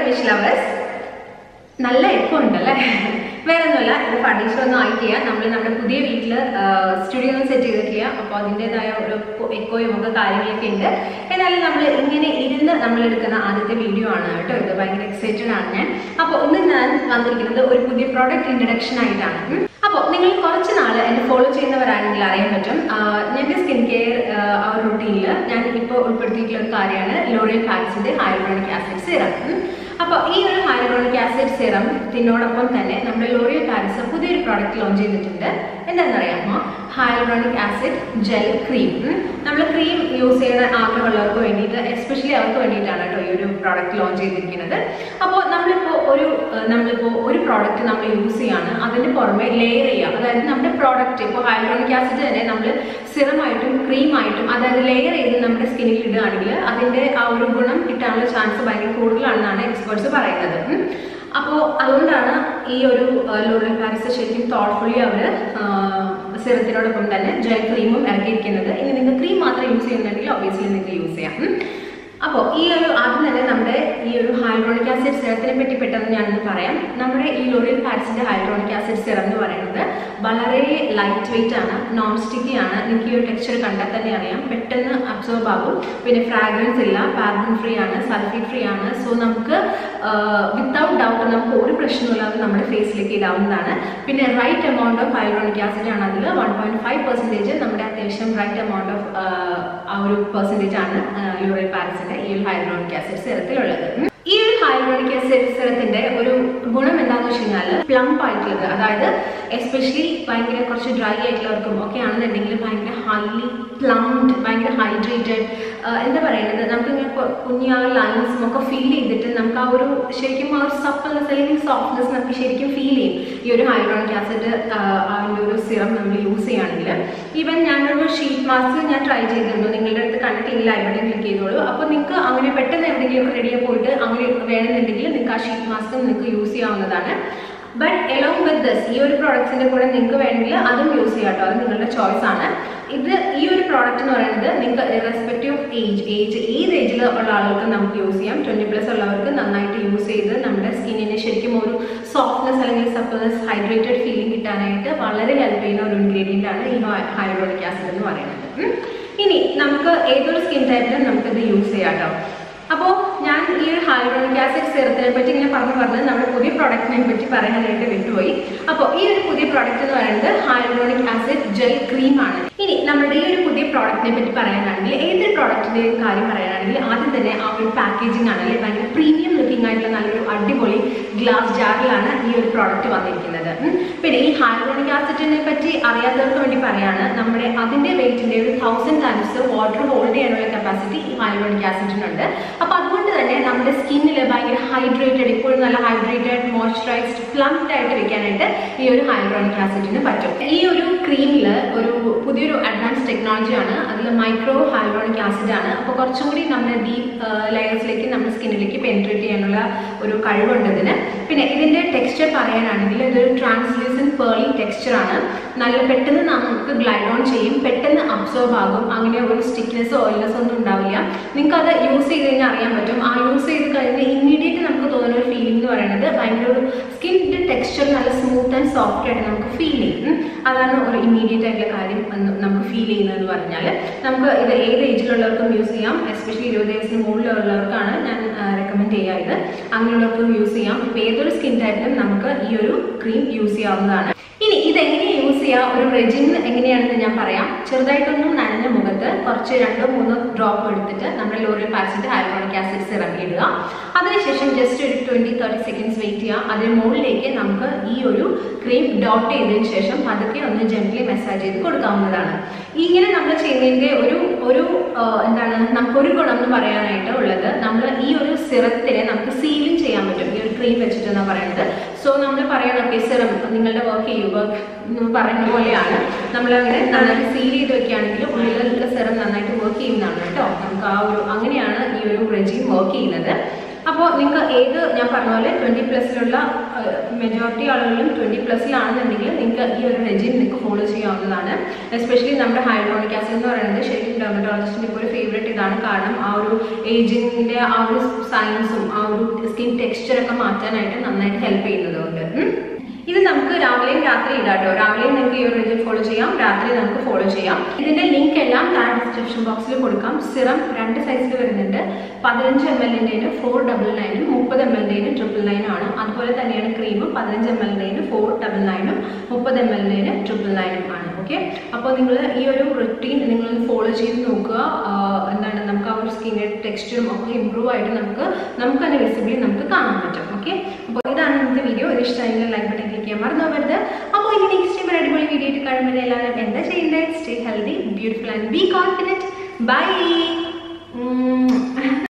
Fish lovers നല്ല echo ഉണ്ടല്ലേ വേറെ ഒന്നുമല്ല ഇത് ഫർണിച്ചർ ഒന്നും ആയിട്ടില്ല നമ്മൾ നമ്മുടെ പുതിയ വീട്ടിൽ സ്റ്റുഡിയോ ഒന്ന് സെറ്റ് ചെയ്തൊക്കെയാ അപ്പോൾ അതിൻ്റെതായ ഒരു എക്കോയും ഒക്കെ കാര്യങ്ങളൊക്കെ ഉണ്ട് എന്നാലും നമ്മൾ ഇങ്ങനെ ഇരുന്ന് നമ്മൾ എടുക്കുന്ന ആദ്യത്തെ വീഡിയോ ആണ് കേട്ടോ ഇത് ഭയങ്കര എക്സൈറ്റഡ് ആണ് ഞാൻ അപ്പോൾ ഇന്ന് ഞാൻ വന്നിരിക്കുന്നത് ഒരു പുതിയ പ്രോഡക്റ്റ് ഇൻട്രഡക്ഷൻ ആയിട്ടാണ് ഉം. അപ്പോൾ നിങ്ങൾ കുറച്ച് നാൾ എന്നെ ഫോളോ ചെയ്യുന്നവരാണെങ്കിൽ അറിയാൻ പറ്റും എൻ്റെ സ്കിൻ കെയർ ആ ഒരു റുട്ടീനിൽ ഞാൻ ഇപ്പോൾ ഉൾപ്പെടുത്തിയിട്ടുള്ള ഒരു കാര്യമാണ് ലോറിയൽ ഫാക്സിൻ്റെ ഹൈഡ്രോണിക് ആസിഡ് സിറം അപ്പോൾ ഈ ഒരു ഹൈഡ്രോണിക് ആസിഡ് സിറത്തിനോടൊപ്പം തന്നെ നമ്മുടെ ലോറിയൽ പാരിസ് പുതിയൊരു പ്രോഡക്റ്റ് ലോഞ്ച് ചെയ്തിട്ടുണ്ട് എന്താണെന്നറിയാമോ ഹൈഡ്രോണിക് ആസിഡ് ജെൽ ക്രീം നമ്മൾ ക്രീം യൂസ് ചെയ്യുന്ന ആഗ്രഹമുള്ളവർക്ക് വേണ്ടിയിട്ട് എസ്പെഷ്യലി അവർക്ക് വേണ്ടിയിട്ടാണ് കേട്ടോ ഈ ഒരു പ്രോഡക്റ്റ് ലോഞ്ച് ചെയ്തിരിക്കുന്നത് അപ്പോൾ നമ്മളിപ്പോൾ ഒരു ഏഹ്, നമ്മളിപ്പോൾ ഒരു പ്രോഡക്റ്റ് നമ്മൾ യൂസ് ചെയ്യാണ് അതിന് പുറമെ ലെയർ ചെയ്യുക അതായത് നമ്മുടെ പ്രോഡക്റ്റ് ഇപ്പോൾ ഹൈഡ്രോണിക് ആസിഡ് തന്നെ നമ്മൾ സിറമായിട്ടും ക്രീമായിട്ടും അതായത് ലെയർ ചെയ്ത് നമ്മുടെ സ്കിന്നിൽ ഇടുകയാണെങ്കിൽ അതിൻ്റെ ആ ഒരു ഗുണം കിട്ടാനുള്ള ചാൻസ് ഭയങ്കര കൂടുതലാണെന്നാണ് എക്സ്പേർട്സ് പറയുന്നത് ഉം. അപ്പോൾ അതുകൊണ്ടാണ് ഈ ഒരു ലോറൽ പാരിസ് ശരിക്കും തോട്ട്ഫുള്ളി അവർ സിറത്തിനോടൊപ്പം തന്നെ ജെൽ ക്രീമും ഇറക്കിയിരിക്കുന്നത് ഇനി നിങ്ങൾ ക്രീം മാത്രം യൂസ് ചെയ്യുന്നുണ്ടെങ്കിൽ ഒബ്വിയസ്ലി നിങ്ങൾക്ക് യൂസ് ചെയ്യാം ഉം. അപ്പോൾ ഈ ഒരു ആദ്യം തന്നെ നമ്മുടെ ഈ ഒരു ഹൈഡ്രോണിക് ആസിഡ് സിറത്തിനെ പറ്റി പെട്ടെന്ന് ഞാനൊന്ന് പറയാം നമ്മുടെ ഈ ലോറിയൽ പാരിസിന്റെ ഹൈഡ്രോണിക് ആസിഡ് സിറം എന്ന് പറയുന്നത് വളരെ ലൈറ്റ് വെയിറ്റ് ആണ് നോൺ സ്റ്റിക്കി ആണ് നിങ്ങൾക്ക് ഈ ഒരു ടെക്സ്ചർ കണ്ടാൽ തന്നെ അറിയാം പെട്ടെന്ന് അബ്സോർബ് ആകും പിന്നെ ഫ്രാഗ്രൻസ് ഇല്ല പാർബൺ ഫ്രീ ആണ് സൾഫേറ്റ് ഫ്രീ ആണ് സോ നമുക്ക് വിത്തൗട്ട് ഡൗട്ട് നമുക്ക് ഒരു പ്രശ്നമില്ലാതെ നമ്മുടെ ഫേസിലേക്ക് ഇടാവുന്നതാണ് പിന്നെ right amount of hyaluronic acid ആണ് അതിൽ വൺ പോയിന്റ് ഫൈവ് പെർസെൻറ്റേജ് നമ്മുടെ അത്യാവശ്യം റൈറ്റ് എമൗണ്ട് ഓഫ് ആ ഒരു പെർസെൻറ്റേജ് ആണ് ലോറിയൽ പാരിസിന്റെ ഈ ഒരു ഹൈഡ്രോണിക് ആസിഡ് സിറത്തിലുള്ളത് ഉം. ഈ ഒരു ഹൈഡ്രോണിക് ആസിഡ് സിറത്തിന്റെ ഒരു ഗുണം എന്താണെന്ന് വെച്ച് കഴിഞ്ഞാൽ പ്ലംപ് ആയിട്ടുള്ളത് അതായത് എസ്പെഷ്യലി ഭയങ്കര കുറച്ച് ഡ്രൈ ആയിട്ടുള്ളവർക്കും ഒക്കെ ആണെന്നുണ്ടെങ്കിൽ ഭയങ്കര ഹൈലി പ്ലംഡ് ഭയങ്കര ഹൈഡ്രേറ്റഡ് എന്താ പറയുന്നത് നമുക്ക് ഇങ്ങനെ കൊ- കുഞ്ഞി ആ ലൈൻസും ഒക്കെ ഫീൽ ചെയ്തിട്ട് നമുക്ക് ആ ഒരു ശരിക്കും ആ ഒരു സഫ്റ്റ്നെസ് അല്ലെങ്കിൽ സോഫ്റ്റ്നെസ് നമുക്ക് ശരിക്കും ഫീൽ ചെയ്യും ഈ ഒരു ഹൈഡ്രോണിക് ആസിഡ് അതിൻ്റെ ഒരു സിറം നമ്മൾ യൂസ് ചെയ്യുകയാണെങ്കിൽ ഈവൻ ഞാനൊരു ഷീറ്റ് മാസ്ക് ഞാൻ ട്രൈ ചെയ്തിരുന്നു നിങ്ങളുടെ അടുത്ത് കണ്ടിട്ടില്ല ഇവിടെ ക്ലിക്ക് ചെയ്തോളൂ അപ്പോൾ നിങ്ങൾക്ക് അങ്ങനെ പെട്ടെന്ന് എവിടെയെങ്കിലും റെഡിയായി പോയിട്ട് അങ്ങനെ വേണമെന്നുണ്ടെങ്കിൽ നിങ്ങൾക്ക് ആ ഷീറ്റ് മാസ്ക് നിങ്ങൾക്ക് യൂസ് ചെയ്യാവുന്നതാണ് ബട്ട് എലോങ് വിത്ത് ദസ് ഈ ഒരു പ്രോഡക്ട്സിന്റെ കൂടെ നിങ്ങൾക്ക് വേണമെങ്കിൽ അതും യൂസ് ചെയ്യാം കേട്ടോ അത് നിങ്ങളുടെ ചോയ്സ് ആണ് ഇത് ഈ ഒരു പ്രോഡക്റ്റ് എന്ന് പറയുന്നത് നിങ്ങൾക്ക് റെസ്പെക്റ്റീവ് ഓഫ് ഏജ് ഏജ് ഏത് ഏജിൽ ഉള്ള ആളുകൾക്ക് നമുക്ക് യൂസ് ചെയ്യാം ട്വൻറ്റി പ്ലസ് ഉള്ളവർക്ക് നന്നായിട്ട് യൂസ് ചെയ്ത് നമ്മുടെ സ്കിന്നിന് ശരിക്കും ഒരു സോഫ്റ്റ്നെസ് അല്ലെങ്കിൽ സപ്പോസ് ഹൈഡ്രേറ്റഡ് ഫീലിംഗ് കിട്ടാനായിട്ട് വളരെ ഹെൽപ്പ് ചെയ്യുന്ന ഒരു ഇൻഗ്രീഡിയൻ്റ് ആണ് ഈ ഹൈഡ്രോണിക് ആസിഡ് എന്ന് പറയുന്നത് ഉം. ഇനി നമുക്ക് ഏതൊരു സ്കിൻ ടൈപ്പിലും നമുക്കിത് യൂസ് ചെയ്യാം കേട്ടോ അപ്പോൾ ഞാൻ ഈ ഒരു ഹൈഡ്രോണിക് ആസിഡ് സിറത്തിനെ പറ്റി ഇങ്ങനെ പറഞ്ഞു പറഞ്ഞ് നമ്മുടെ പുതിയ പ്രോഡക്റ്റിനെ പറ്റി പറയാനായിട്ട് വിട്ടുപോയി അപ്പോൾ ഈ ഒരു പുതിയ പ്രോഡക്റ്റ് എന്ന് പറയുന്നത് ഹൈഡ്രോണിക് ആസിഡ് ജെൽ ക്രീം ആണ് ഇനി നമ്മുടെ ഈ ഒരു പുതിയ പ്രോഡക്റ്റിനെ പറ്റി പറയാനാണെങ്കിൽ ഏതൊരു പ്രോഡക്റ്റിന്റെയും കാര്യം പറയാനാണെങ്കിൽ ആദ്യം തന്നെ ആ ഒരു പാക്കേജിംഗ് ആണ് അല്ലെങ്കിൽ ഭയങ്കര പ്രീമിയം ലുക്കിംഗ് ആയിട്ടുള്ള നല്ലൊരു അടിപൊളി ഗ്ലാസ് ജാറിലാണ് ഈ ഒരു പ്രോഡക്റ്റ് വന്നിരിക്കുന്നത് ഉം. പിന്നെ ഈ ഹൈഡ്രോണിക് ആസിഡിനെ പറ്റി അറിയാത്തവർക്ക് വേണ്ടി പറയാണ് നമ്മുടെ അതിന്റെ വെയിറ്റിന്റെ ഒരു തൗസൻഡ് ടൈംസ് വാട്ടർ ഹോൾഡ് ചെയ്യാനുള്ള കപ്പാസിറ്റി ഈ ഹൈഡ്രോണിക് ആസിഡിനുണ്ട് അപ്പോൾ അതുകൊണ്ട് തന്നെ നമ്മുടെ സ്കിന്നിൽ ഭയങ്കര ഹൈഡ്രേറ്റഡ് ഇപ്പോഴും നല്ല ഹൈഡ്രേറ്റഡ് മോയ്സ്ചറൈസ്ഡ് പ്ലംപ്ഡ് ആയിട്ട് വെക്കാനായിട്ട് ഈ ഒരു ഹൈഡ്രോണിക് ആസിഡിന് പറ്റും ഈ ഒരു ക്രീമിൽ ഒരു പുതിയൊരു അഡ്വാൻസ് ടെക്നോളജിയാണ് അതിൽ മൈക്രോ ഹൈഡ്രോണിക് ആസിഡ് ആണ് അപ്പോൾ കുറച്ചും കൂടി നമ്മുടെ ഡീപ് ലെയേഴ്സിലേക്ക് നമ്മുടെ സ്കിന്നിലേക്ക് പെനിട്രേറ്റ് ചെയ്യാനുള്ള ഒരു കഴിവുണ്ട് ഇതിന് പിന്നെ ഇതിന്റെ ടെക്സ്ചർ പറയാനാണെങ്കിൽ ഇതൊരു ട്രാൻസ്ലൂസൻ പേർലി ടെക്സ്ചർ ആണ് നല്ല പെട്ടെന്ന് നമുക്ക് ഗ്ലൈഡ് ഓൺ ചെയ്യും പെട്ടെന്ന് അബ്സോർബ് ആകും അങ്ങനെ ഒരു സ്റ്റിക്നെസ് ഓയിൽനെസ് ഒന്നും ഉണ്ടാവില്ല നിങ്ങൾക്ക് അത് യൂസ് ചെയ്ത് കഴിഞ്ഞാൽ അറിയാൻ പറ്റും ആ യൂസ് ചെയ്ത് കഴിഞ്ഞ് ഇമ്മീഡിയറ്റ് നമുക്ക് തോന്നുന്ന ഒരു ഫീലിംഗ് എന്ന് പറയുന്നത് ഭയങ്കര ഒരു സ്കിന്നിന്റെ ടെക്സ്ചർ നല്ല സ്മൂത്ത് ആൻഡ് സോഫ്റ്റ് ആയിട്ട് നമുക്ക് ഫീൽ ചെയ്യും ഉം. അതാണ് ഒരു ഇമ്മീഡിയറ്റ് ആയിട്ടുള്ള കാര്യം എന്ന് നമുക്ക് ഫീൽ ചെയ്യുന്നതെന്ന് പറഞ്ഞാൽ നമുക്ക് ഇത് ഏത് ഏജിലുള്ളവർക്കും യൂസ് ചെയ്യാം എസ്പെഷ്യലി ഇരുപത് വയസ്സിന് മുകളിലുള്ളവർക്കാണ് ഞാൻ റെക്കമെൻഡ് ചെയ്യുക ഇത് അങ്ങനെയുള്ളവർക്കും യൂസ് ചെയ്യാം ഇപ്പോൾ ഏതൊരു സ്കിൻ ടൈപ്പിലും നമുക്ക് ഈ ഒരു ക്രീം യൂസ് ചെയ്യാവുന്നതാണ് ഇനി ഇത് എങ്ങനെയാണ് യൂസ് ചെയ്യുക ഒരു റെജിൻ എങ്ങനെയാണെന്ന് ഞാൻ പറയാം ചെറുതായിട്ടൊന്നും നനഞ്ഞ മുഖത്ത് കുറച്ച് രണ്ടോ മൂന്നോ ഡ്രോപ്പ് എടുത്തിട്ട് നമ്മുടെ ലോറിയൽ പാച്ചിന്റെ ഹൈഡ്രോണിക് ആസിഡ് സിറം ഇടുക അതിനുശേഷം ജസ്റ്റ് ഒരു ട്വന്റി തേർട്ടി സെക്കൻഡ്സ് വെയിറ്റ് ചെയ്യുക അതിന് മുകളിലേക്ക് നമുക്ക് ഈ ഒരു ക്രീം ഡോട്ട് ചെയ്തതിന് ശേഷം പതുക്കെ ഒന്ന് ജെന്റ്ലി മെസ്സാജ് ചെയ്ത് കൊടുക്കാവുന്നതാണ് ഇങ്ങനെ നമ്മൾ ചെയ്യുന്നതിൻ്റെ ഒരു ഒരു ആ, എന്താണ് നമുക്കൊരു ഗുണം എന്ന് പറയാനായിട്ട് ഉള്ളത് നമ്മൾ ഈ ഒരു സിറത്തിനെ നമുക്ക് സീലിംഗ് ചെയ്യാൻ പറ്റും ഈ ഒരു ക്രീം വെച്ചിട്ട് എന്നാണ് പറയുന്നത് സോ നമ്മൾ പറയണം ഓക്കെ സിറം നിങ്ങളുടെ വർക്ക് ചെയ്യൂ വർക്ക് എന്ന് പറയുന്ന പോലെയാണ് നമ്മൾ അങ്ങനെ നന്നായിട്ട് സീൽ ചെയ്ത് വെക്കുകയാണെങ്കിൽ ഉള്ളിലുള്ള സിറം നന്നായിട്ട് വർക്ക് ചെയ്യുന്നതാണ് കേട്ടോ നമുക്ക് ആ ഒരു അങ്ങനെയാണ് ഈ ഒരു റെജീം വർക്ക് ചെയ്യുന്നത് അപ്പോൾ നിങ്ങൾക്ക് ഏത് ഞാൻ പറഞ്ഞ പോലെ ട്വൻറ്റി പ്ലസിലുള്ള മെജോറിറ്റി ആളുകളും ട്വൻറ്റി പ്ലസിലാണെന്നുണ്ടെങ്കിൽ നിങ്ങൾക്ക് ഈ ഒരു റെജിം നിങ്ങൾക്ക് ഫോളോ ചെയ്യാവുന്നതാണ് എസ്പെഷ്യലി നമ്മുടെ ഹൈഡ്രോണിക് ആസിഡ് എന്ന് പറയുന്നത് ശരിക്കും ഡെർമറ്റോളജിസ്റ്റിൻ്റെ ഇപ്പോൾ ഒരു ഫേവറേറ്റ് ഇതാണ് കാരണം ആ ഒരു ഏജിങ്ങിൻ്റെ ആ ഒരു സയൻസും ആ ഒരു സ്കിൻ ടെക്സ്ചർ ഒക്കെ മാറ്റാനായിട്ട് നന്നായിട്ട് ഹെൽപ്പ് ചെയ്യുന്നതുകൊണ്ട് ഉം. ഇത് നമുക്ക് രാവിലെയും രാത്രി ഇടാം കേട്ടോ രാവിലെയും നിങ്ങൾക്ക് ഈ ഒരു റെജിം ഫോളോ ചെയ്യാം രാത്രി നമുക്ക് ഫോളോ ചെയ്യാം ഇതിന്റെ ലിങ്ക് എല്ലാം താഴെ ഡിസ്ക്രിപ്ഷൻ ബോക്സിൽ കൊടുക്കാം സിറം രണ്ട് സൈസിൽ വരുന്നുണ്ട് പതിനഞ്ച് എം എല്ലിൻ്റെന് ഫോർ ഡബിൾ നയനും മുപ്പത് എം എല്ലിൻ്റെന് ട്രിപ്പിൾ നയനും ആണ് അതുപോലെ തന്നെയാണ് ക്രീമും പതിനഞ്ച് എം എല്ലിൻ്റെന് ഫോർ ഡബിൾ നയനും മുപ്പത് എം എല്ലിൻ്റെന് ട്രിപ്പിൾ നയനും ആണ് ഓക്കെ അപ്പോൾ നിങ്ങൾ ഈ ഒരു റുട്ടീൻ നിങ്ങൾ ഫോളോ ചെയ്ത് നോക്കുക ആഹ് എന്താണ് നമുക്ക് ആ ഒരു സ്കിന്നിൻ്റെ ടെക്സ്ചറും ഒക്കെ ഇമ്പ്രൂവ് ആയിട്ട് നമുക്ക് നമുക്ക് തന്നെ വിസിബിളി നമുക്ക് കാണാൻ പറ്റും ഓക്കെ അപ്പോൾ ഇതാണ് ഇന്നത്തെ വീഡിയോ ഇത് ഇഷ്ടമായെങ്കിൽ ലൈക്ക് ബട്ടൺ ക്ലിക്ക് ചെയ്യാൻ മറന്നു പോകരുത് അപ്പോൾ ഇനി നെക്സ്റ്റ് ടൈം ഒരു അടിപൊളി വീഡിയോ ആയിട്ട് കാണുമ്പോൾ എല്ലാവരും എന്താ ചെയ്യേണ്ടത് stay healthy beautiful and be confident by